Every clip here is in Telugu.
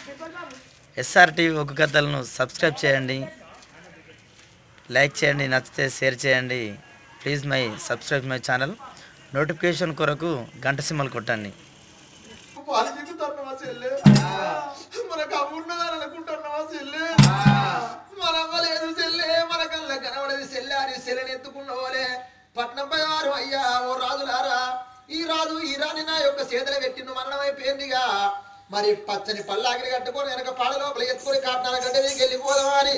ఎస్ఆర్ టీవీ ఒక కథలను సబ్స్క్రైబ్ చేయండి లైక్ చేయండి నచ్చితే షేర్ చేయండి please my subscribe my channel notification కొరకు గంట సింబల్ కొట్టండి పాలించుతున్నావా చెల్లె మనకు అమ్మున్నదని అనుకుంటున్నావా చెల్లె మన అవ్వలేదు చెల్లె మన కళ్ళ కనబడేది చెల్లె అని చెల్లెని ఎత్తుకున్నవాలే పట్నం వారు అయ్యా ఓ రాజులారా ఈ రాజు ఈ రాణి నా యొక్క చేతులు పెట్టిన మరణమైపోయిందిగా మరి పచ్చని పల్లాకిని కట్టుకొని వెనక పాడ లోపల ఎత్తుకొని కాటాల గడ్డ దిగి వెళ్ళిపోదామా అని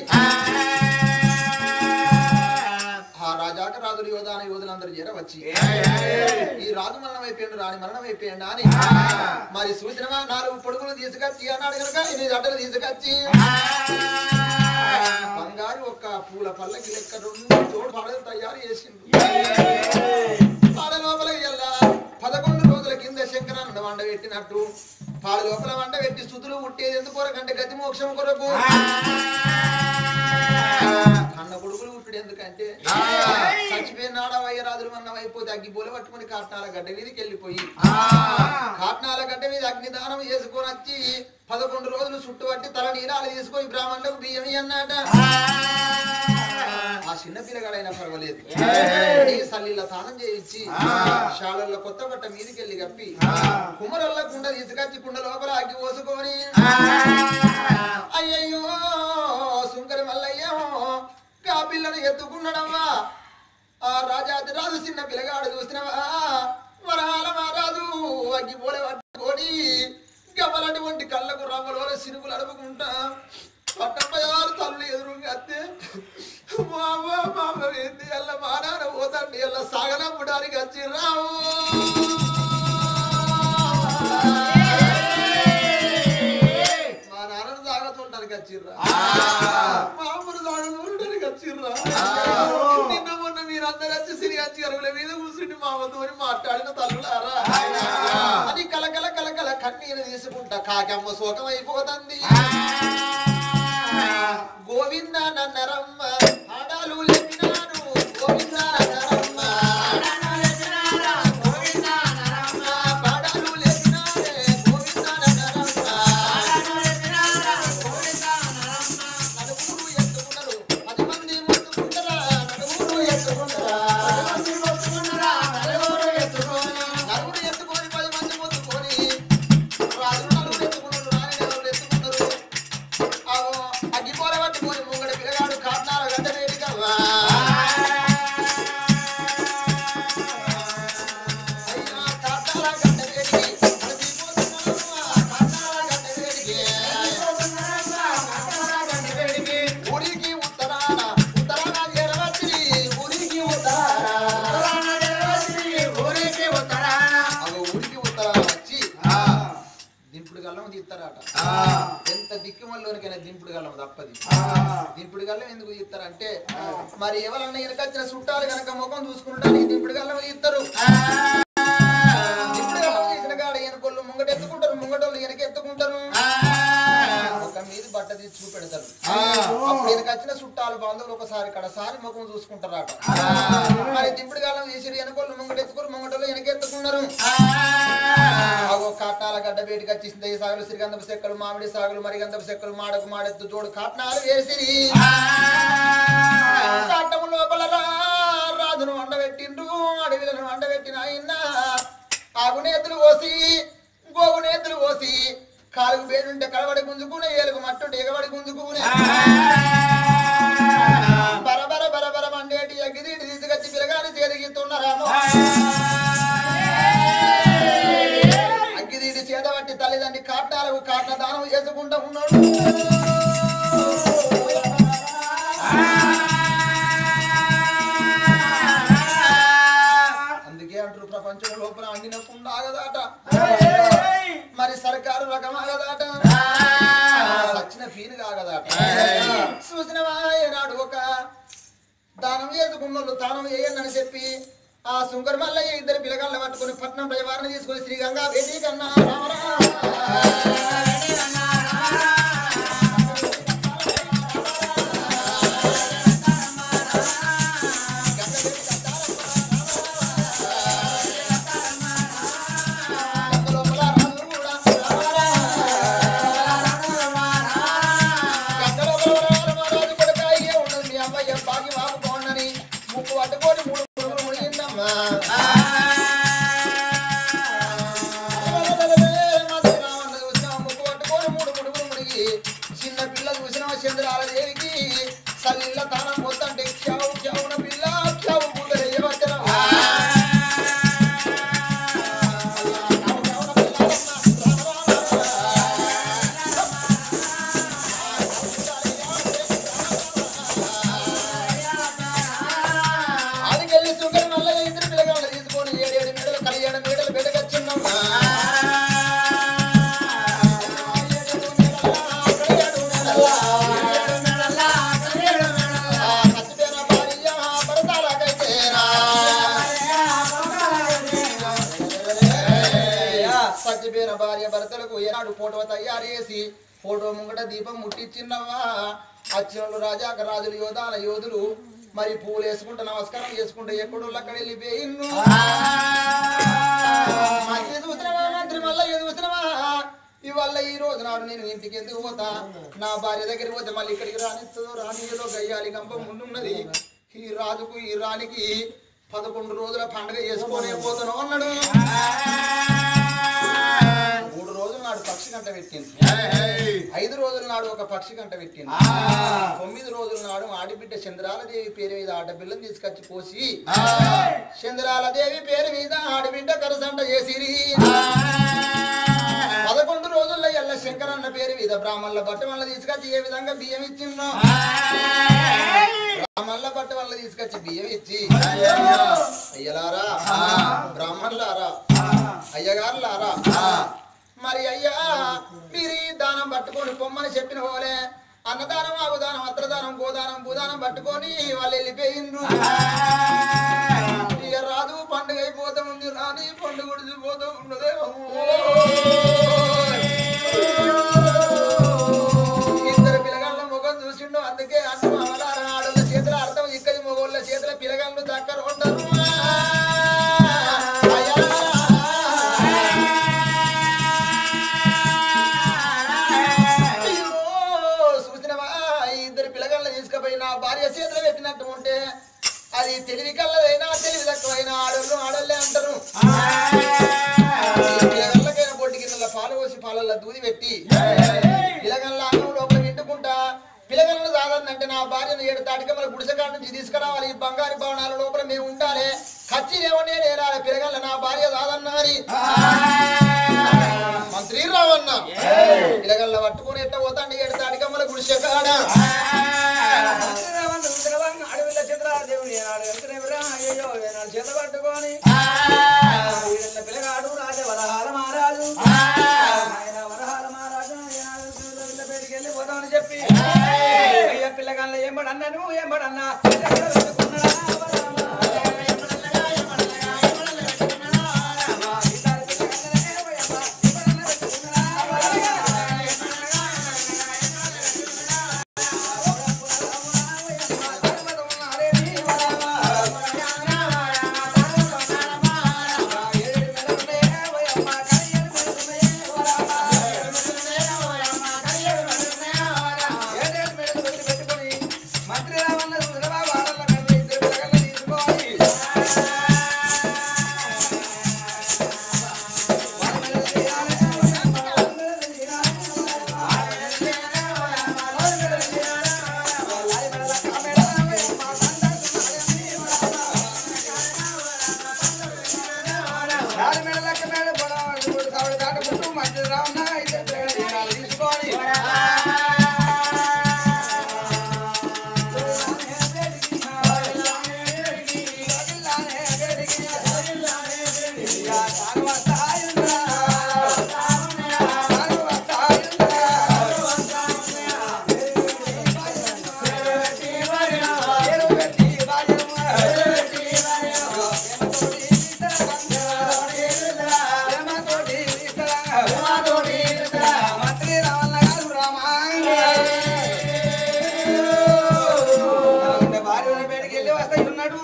ఆ రాజాక రాజులు యోధాన యోధులందరూ చేర వచ్చి ఈ రాజు మరణం అయిపోయిండు రాణి మరణం అయిపోయిండు అని మరి సూచన నాలుగు పొడుగులు తీసుకొచ్చి అన్నాడు కనుక ఇది అడ్డలు తీసుకొచ్చి బంగారు ఒక పూల పల్లకి లెక్క రెండు తోడు పాడలు తయారు చేసిండు పాడ లోపల ఎల్లా పదకొండు రోజుల కింద శంకరానంద వండ పెట్టినట్టు పాడ లోపల వండ పెట్టి స్థుతులు పుట్టేది ఎందుకు కొరకంటే గతి మోక్షం కొరకు అన్న కొడుకులు పుట్టుడు ఎందుకంటే చచ్చిపోయిన నాడవయ్య రాజులు మన్నం అయిపోతే అగ్గి పూల పట్టుకుని కాట్నాల గడ్డ మీదకి వెళ్ళిపోయి కాట్నాల గడ్డ మీద అగ్ని దానం చేసుకొని వచ్చి పదకొండు రోజులు చుట్టుపట్టి తల నీరాలు తీసుకొని బ్రాహ్మణులకు బియ్యం అన్నాట ఆ చిన్న పిల్లగాడైనా పర్వాలేదు ఈ సల్లిలో తానం చేయించి శాలల్లో కొత్త బట్ట మీదకి వెళ్ళి కప్పి కుమరల్ల కుండ తీసుకొచ్చి కుండ లోపల అగ్గి పోసుకొని అయ్యయ్యో సుంకరి మల్లయ్యో ఆ పిల్లను ఎత్తుకున్నాడమ్మా ఆ రాజాది రాజు చిన్న పిల్లగాడు చూసినవా వరహాల మహారాజు అగ్గి పోలే పట్టుకొని గమలటువంటి కళ్ళకు రంగులో సినుకులు అడుపుకుంటా పట్టమ్మయారు తల్లి ఎదురుగా అత్తే మామ మామ ఏంది అల్ల మా నాన్న పోతండి అల్ల సాగనప్పడానికి వచ్చి రావు మా నాన్నను సాగతుంటానికి వచ్చిర్రా మా అమ్మను సాగతుంటానికి వచ్చిర్రా నిన్న మొన్న మీరందరూ వచ్చి సిరి వచ్చి అరుగుల మీద కూర్చుండి మా అమ్మతో మాట్లాడిన తల్లులారా అది కలకల కలకల కన్నీరు తీసుకుంటా కాకమ్మ శోకం అయిపోతుంది గోవింద నన్నరమ్మ ఆడాలు లేపినాను గోవింద నన్నరమ్మ పాడాలు లేపినారే గోవింద నన్నరమ్మ నలుగురు ఎత్తుకున్నారు పది మంది మొత్తుకుంటారా నలుగురు ఎత్తుకుంటారా నలుగురు ఎత్తుకొని పది మంది మొత్తుకొని రాజు నలుగురు ఎత్తుకున్నారు రాణి నలుగురు ఎత్తుకున్నారు ఆగో అగ్గిపోల పట్టుకొని ముంగడ పిల్లగాడు కాట్నాల గడ్డ వేడికవ్వా అయ్యా కాట్నాల గడ్డ వేడికి అడిగిపోతున్నావా కాట్నాల గడ్డ వేడికి ఊరికి ఉత్తరాన ఉత్తరాన చేరవచ్చి ఊరికి ఉత్తరాన అగో ఊరికి ఉత్తరాన వచ్చి దింపుడు గల్లం తీస్తారట ఎంత దిక్కుమల్లోనికైనా దింపుడు గల్లం తప్పది దింపుడు గల్లం ఎందుకు తీస్తారంటే మరి ఎవరన్నా వెనకొచ్చిన చుట్టాలు కనుక ముఖం చూసుకుంటానికి దింపుడు గల్లం తీస్తారు దింపుడు గల్లం తీసిన కాడ వెనకొల్లు ముంగట ఎత్తుకుంటారు ముంగటోళ్ళు వెనక ఎత్తుకుంటారు ఒక మీద బట్ట తీసి చూపెడతారు అప్పుడు వెనకొచ్చిన చుట్టాలు బాంధవులు ఒకసారి కడసారి ముఖం చూసుకుంటారట మరి దింపుడు గల్లం తీసి వెనకొల్లు ముంగట ఎత్తుకున్నారు ముంగటోళ్ళు వెనక ఎత్తుకున్నారు అగో కాట్నాల గడ్డ బయటికి వచ్చేసింది ఈ సాగులు సిరిగంధపు చెక్కలు మామిడి సాగులు మరి గంధపు చెక్కలు మాడకు మాడెత్తు జోడు కాట్నాలు వేసిరి కాటము లోపల రా రాజును వండబెట్టిండ్రు అడవిలను వండబెట్టిన ఆయన ఆగునేతులు పోసి గోగునేతులు పోసి కాలుకు వేడుంటే కడబడి గుంజుకునే ఏలుగు మట్టుంటే ఎగబడి గుంజుకునే బరబర బరబర మండేటి ఎగిదీటి తీసుకొచ్చి పిలగాని చేదిగిస్తున్నారామో అగ్గిదీడి చేదబట్టి తల్లిదండ్రి కాటాలకు కాట దానం చేసుకుంటూ ఉన్నాడు అందుకే అంటారు ప్రపంచం లోపల అండినప్పుడు ఆగదాట మరి సర్కారు రకం ఆగదాట సచ్చిన ఫీలు ఆగదాట చూసిన నాడు ఒక దానం చేసుకున్న వాళ్ళు దానం చేయండి అని చెప్పి ఆ శంకర్ మల్లయ్య ఇద్దరు పిల్లగాళ్ళ పట్టుకొని పట్నం ప్రజవారిని తీసుకొని శ్రీ గంగా బేటీ కన్నా రామరా లోపల మూడు ముడుగులు మునిగి చిన్న పిల్ల చూసిన చంద్రాల దేవికి సల్లిల్ల తానం పోతంటే క్యావు క్యావున పిల్ల క్యావు కూతురు ఏమచ్చరా ఆడికెళ్ళి సుగర్ మల్లయ్య ఇద్దరు పిల్లగాళ్ళు తీసుకొని ఏడేడు మేడలు కళ్యాణ మేడలు బెడగచ్చున్నాం సత్యపేన భార్య భర్తలకు ఏనాడు ఫోటో తయారు చేసి ఫోటో ముంగట దీపం ముట్టించిన్నవా అచ్చినోళ్ళు రాజాక రాజులు యోధాల యోధులు మరి పూలు వేసుకుంటూ నమస్కారం చేసుకుంటూ ఎక్కడో అక్కడ వెళ్ళిపోయిన్ను మంత్రి చూసినవా మంత్రి మళ్ళీ ఏది చూసినవా ఇవాళ ఈ రోజు నాడు నేను ఇంటికి ఎందుకు పోతా నా భార్య దగ్గరికి పోతే మళ్ళీ ఇక్కడికి రానిస్తుందో రానియదో గయ్యాలి గంప ముందున్నది ఈ రాజుకు ఈ రాణికి పదకొండు రోజుల పండుగ చేసుకొని పోతాను అన్నాడు మూడు రోజుల నాడు పక్షి గంట పెట్టింది ఐదు రోజుల నాడు ఒక పక్షి గంట పెట్టింది తొమ్మిది రోజుల నాడు ఆడిబిడ్డ చంద్రాలదేవి పేరు మీద ఆడపిల్లని తీసుకొచ్చి పోసి చంద్రాలదేవి పేరు మీద ఆడబిడ్డ కరసంట చేసిరి పదకొండు రోజుల్లో ఎల్ల శంకరన్న పేరు మీద బ్రాహ్మణుల బట్ట వల్ల తీసుకొచ్చి ఏ విధంగా బియ్యం ఇచ్చిందో బ్రాహ్మణుల బట్ట వల్ల తీసుకొచ్చి బియ్యం ఇచ్చి అయ్యలారా బ్రాహ్మణులారా అయ్యగారులారా మరి అయ్యా మీరు ఈ దానం పట్టుకొని పొమ్మని చెప్పిన పోలే అన్నదానం ఆగుదానం అత్రదానం గోదానం భూదానం పట్టుకొని వాళ్ళు వెళ్ళిపోయిండ్రు ఇక రాదు పండుగ అయిపోతూ ఉంది రాని పండుగ గుడిచిపోతూ ఉన్నదే ఇద్దరు పిల్లగాళ్ళ ముఖం చూసిండు అందుకే అన్న మామలారా ఆడోళ్ళ చేతుల అర్థం ఇక్కడి మగోళ్ళ చేతుల పిల్లగాళ్ళు దక్కర ఉంటారు అయ్యో, చూసినవా ఈ ఇద్దరు పిల్లగాళ్ళ తీసుకుపోయి నా భార్య చేతులు పెట్టినట్టు ఉంటే అది తెలివి కల్లదైనా తెలివి తక్కువైనా ఆడోళ్ళు ఆడోళ్ళే అంటారు ఈ పిల్లగాళ్ళకైనా పొట్టి గిన్నెల పాలు పోసి పాలల్లో దూది పెట్టి పిల్లగల్ల అన్నం లోపల వింటుకుంటా పిల్లగలను సాధారణంటే నా భార్యను ఏడు తాటికమ్మల గుడిసెకాడ నుంచి తీసుకురావాలి ఈ బంగారు భవనాల లోపల మేము ఉండాలి ఖర్చు నేను నేరాలి పిల్లగల్ల నా భార్య సాధారణ అని మంత్రి రావన్న పిల్లగల్ల పట్టుకొని ఎట్ట పోతాండి ఏడు తాటికమ్మల గుడిసెకాడ అడవిలో చంద్రాదేవుని ఏనాడు వెళ్తున్నావురా? అయ్యయ్యో, ఏనాడు చేత పట్టుకొని వీళ్ళ పిల్లగాడు రాజా వరహాల మహారాజు ఆయన వరహాల మహారాజు ఏనాడు వీళ్ళ పేరుకి వెళ్ళి పోతామని చెప్పి అయ్య పిల్లగాళ్ళ ఏమడన్నాను ఏమడన్నా మంత్రి రావన్న చంద్రబాబు ఆడల మీద ఇద్దరు పిల్లగాళ్ళని తీసుకోవాలి మంత్రి రావణ గారు రామా భార్య బయటికి వెళ్ళి వస్తాయి ఉన్నాడు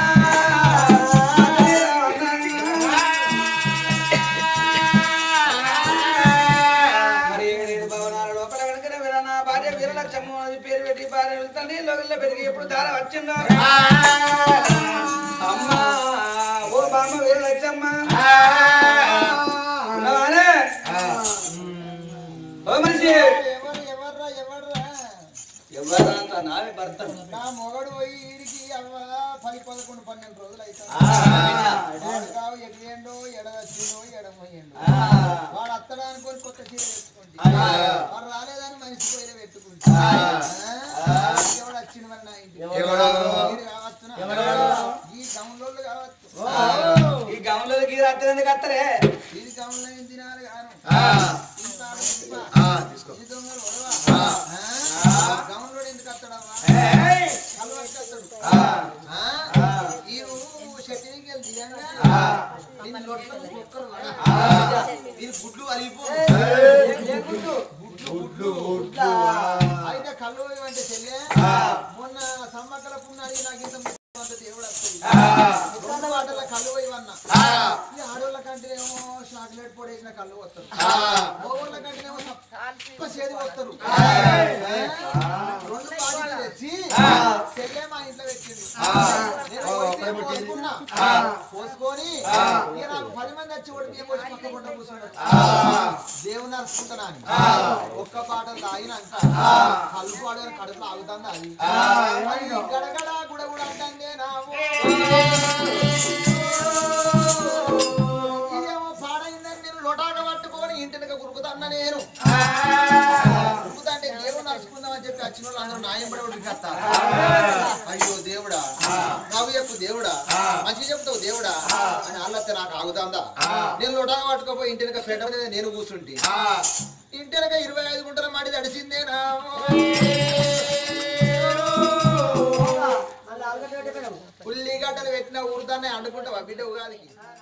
మరి ఏడేడు భవనాల లోపల కనుక వీరన్న భార్య వీరలక్ష్మ అని పేరు పెట్టి భార్య వెళ్తాండి లోకల్లో పెరిగి ఎప్పుడు దార వచ్చిందో అమ్మా ఓ బామ్మ వీరలక్ష్మ ఉన్నవానే? ఓ మనిషి ఎవరు ఎవర్రా ఎవర్రా ఎవరంతా నావే భర్త నా మొగడు పోయి ఈడికి అవ్వ పది పదకొండు పన్నెండు రోజులు అవుతాడు కావు ఎగిరేండో ఎడవచ్చిండో ఎడమోయిండో వాడు అత్తడా అనుకొని కొత్త చీర తెచ్చుకుంటే వాడు రాలేదని మనిషి పోయిన పెట్టుకుంటా ఎవడు వచ్చిండు మరి నా ఇంటికి వీడు కావచ్చునా? ఈ గమలోళ్ళు కావచ్చు ఈ గమలకి రాత్రి ఎందుకు వస్తారే ఇది గమలో ఏం తినాలి గాను ఇంత ఆడుకుంటా. ఇది దొంగలు ఒడవా? ఆ? గమలోడు ఎందుకు వస్తాడవ్వా కలవకి వస్తాడు ఆ? ఈ షట్టింగ్కి వెళ్ళి దిగంగా దీని లొట్టలు కుక్కలు పడా. దీని గుడ్లు అలిగిపో అయితే కళ్ళు అంటే చెల్లె మొన్న సమ్మక్కల పున్నాడి నాకు ఇంత అంత దేవుడు వస్తుంది రెండు వాటల కళ్ళు పోయివన్నా ఈ ఆడోళ్ళ కంటే ఏమో చాక్లెట్ పొడేసిన కళ్ళు వస్తారు మగోళ్ళ కంటే ఏమో తప్ప చేది వస్తారు రెండు బాటిల్ తెచ్చి చెల్లె మా ఇంట్లో పెట్టింది నేను పోయి పోసుకున్నా. పోసుకొని ఇక నాకు పది మంది వచ్చి కూడా బియ్యం పోసి పక్క పొట్ట కూర్చున్నారు దేవుని అరుచుకుంటున్నా అని. ఒక్క పాట తాగినాక కళ్ళు పాడని కడుపులో ఆగుతుంది అది మరి గడగడ గుడ గుడ అంటుందే నావు ఇదేమో పాడైందని నేను లోటాగా పట్టుకొని ఇంటినక కురుకుతాన్న నేను కురుకుతాంటే దేవుని నడుచుకుందామని చెప్పి వచ్చిన వాళ్ళు అందరూ న్యాయం పడి ఉడికేస్తారు అయ్యో దేవుడా నవ్వు చెప్పు దేవుడా మంచి చెప్తావు దేవుడా అని అల్లతే నాకు ఆగుతాందా నేను లోటాగా పట్టుకోపోయి ఇంటినక పెట్ట మీద నేను కూర్చుంటి ఇంటినక ఇరవై ఐదు గుంటల మాడి తడిసిందే నా ఉల్లిగడ్డలు పెట్టిన ఊరుతానే అండుకుంటావా బిడ్డ ఉగాదికి